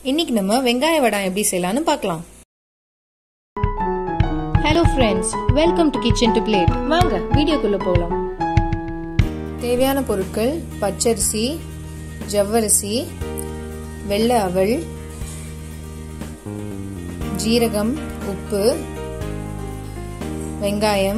இன்னைக்கு நம்ம வெங்காய வடம் எப்படி செய்யலாம்னு பார்க்கலாம் hello friends welcome to kitchen to plate வாங்க வீடியோக்குள்ள போகலாம் தேவையான பொருட்கள் பச்சரிசி ஜவ்வரிசி வெள்ளை அவல் ஜீரகம் உப்பு வெங்காயம்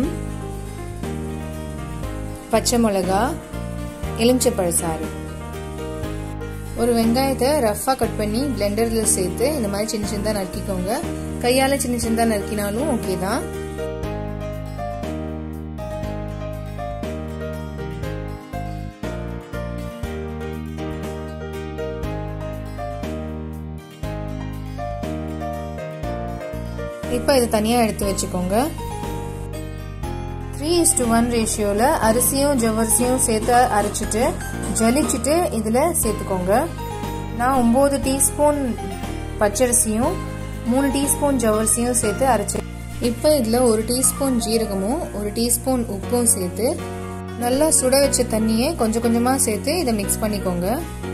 பச்சை மிளகா எலுமிச்சப்பழ சாறு ஒரு வெங்காயத்தை ரஃப்பாக கட் பண்ணி பிளெண்டரில் சேர்த்து இந்த மாதிரி சின்ன சின்னதாக நறுக்கிக்கோங்க கையால் சின்ன சின்னதாக நறுக்கினாலும் ஓகே தான் இப்போ இதை தனியாக எடுத்து வச்சுக்கோங்க த்ரீ இஸ் டு ஒன் ரேஷியோவில் அரிசியும் ஜவ்வரிசியும் சேர்த்து அரைச்சிட்டு ஜலிச்சுட்டு இதில் சேர்த்துக்கோங்க நான் ஒம்பது டீஸ்பூன் பச்சரிசியும் மூணு டீஸ்பூன் ஜவ்வரிசியும் சேர்த்து அரைச்சி இப்போ இதில் ஒரு டீஸ்பூன் ஜீரகமும் ஒரு டீஸ்பூன் உப்பும் சேர்த்து நல்லா சுட வச்ச தண்ணியை கொஞ்சம் கொஞ்சமாக சேர்த்து இதை மிக்ஸ் பண்ணிக்கோங்க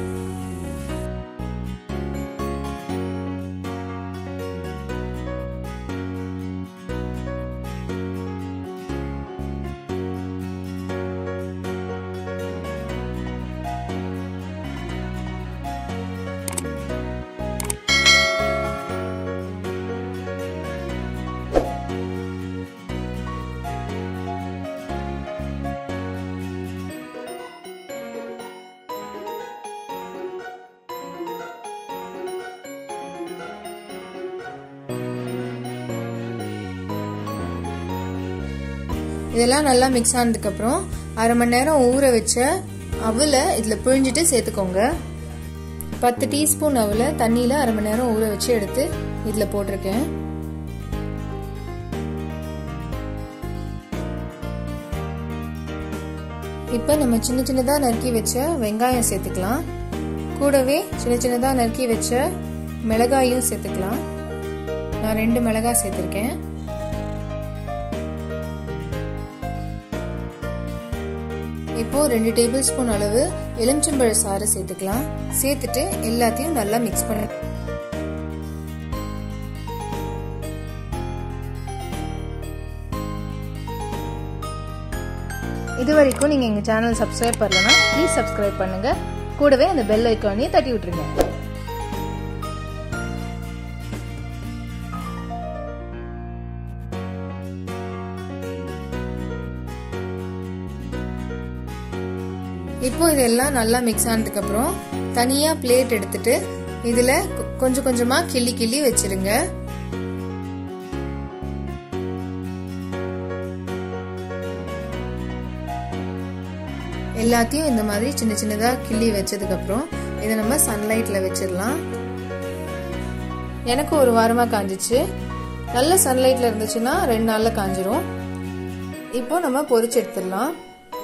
இதெல்லாம் நல்லா மிக்ஸ் ஆனதுக்கப்புறம் அரை மணி நேரம் ஊற வச்ச அவலை இதில் பிழிஞ்சிட்டு சேர்த்துக்கோங்க பத்து டீஸ்பூன் அவலை தண்ணியில் அரை மணி நேரம் ஊற வச்சு எடுத்து இதில் போட்டிருக்கேன் இப்போ நம்ம சின்ன சின்னதாக நறுக்கி வச்ச வெங்காயம் சேர்த்துக்கலாம் கூடவே சின்ன சின்னதாக நறுக்கி வச்ச மிளகாயும் சேர்த்துக்கலாம் நான் ரெண்டு மிளகாய் சேர்த்துருக்கேன் இப்போ ரெண்டு டேபிள் ஸ்பூன் அளவு எலுமிச்சம்பழ சாறு சேர்த்துக்கலாம் சேர்த்துட்டு எல்லாத்தையும் நல்லா மிக்ஸ் பண்ண இது வரைக்கும் நீங்கள் எங்கள் சேனல் சப்ஸ்கிரைப் பண்ணலன்னா ப்ளீஸ் சப்ஸ்கிரைப் பண்ணுங்க கூடவே அந்த பெல் ஐக்கானையும் தட்டி விட்டுருங்க இப்போ இதெல்லாம் நல்லா மிக்ஸ் ஆனதுக்கப்புறம் தனியாக பிளேட் எடுத்துட்டு இதில் கொஞ்சம் கொஞ்சமாக கிள்ளி கிள்ளி வச்சிருங்க எல்லாத்தையும் இந்த மாதிரி சின்ன சின்னதாக கிள்ளி வச்சதுக்கப்புறம் இதை நம்ம சன்லைட்டில் வச்சிடலாம் எனக்கு ஒரு வாரமாக காஞ்சிச்சு நல்ல சன்லைட்டில் இருந்துச்சுன்னா ரெண்டு நாளில் காஞ்சிரும் இப்போ நம்ம பொறிச்சு எடுத்துடலாம்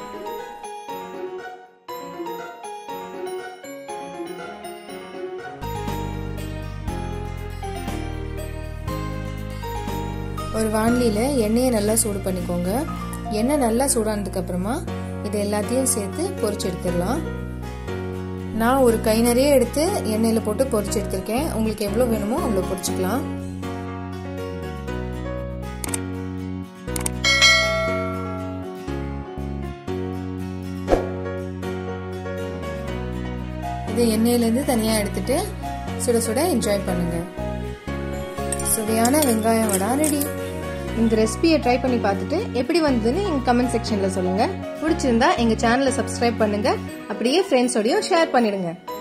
ஒரு வாண்லியில் எண்ணெயை நல்லா சூடு பண்ணிக்கோங்க எண்ணெய் நல்லா சூடானதுக்கு அப்புறமா இது எல்லாத்தையும் சேர்த்து பொரிச்சு எடுத்துடலாம் நான் ஒரு கை நிறைய எடுத்து எண்ணெயில் போட்டு பொரிச்சு எடுத்திருக்கேன் உங்களுக்கு எவ்வளோ வேணுமோ அவ்வளோ பொரிச்சுக்கலாம் இது எண்ணெயிலேருந்து தனியாக எடுத்துட்டு சுட சுட என்ஜாய் பண்ணுங்க சுவையான வெங்காயம் வடா ரெடி இந்த ரெசிபியை ட்ரை பண்ணி பார்த்துட்டு எப்படி வந்ததுன்னு எங்கள் கமெண்ட் செக்ஷனில் சொல்லுங்கள் பிடிச்சிருந்தா எங்கள் சேனலை சப்ஸ்கிரைப் பண்ணுங்கள் அப்படியே ஃப்ரெண்ட்ஸோடையும் ஷேர் பண்ணிடுங்க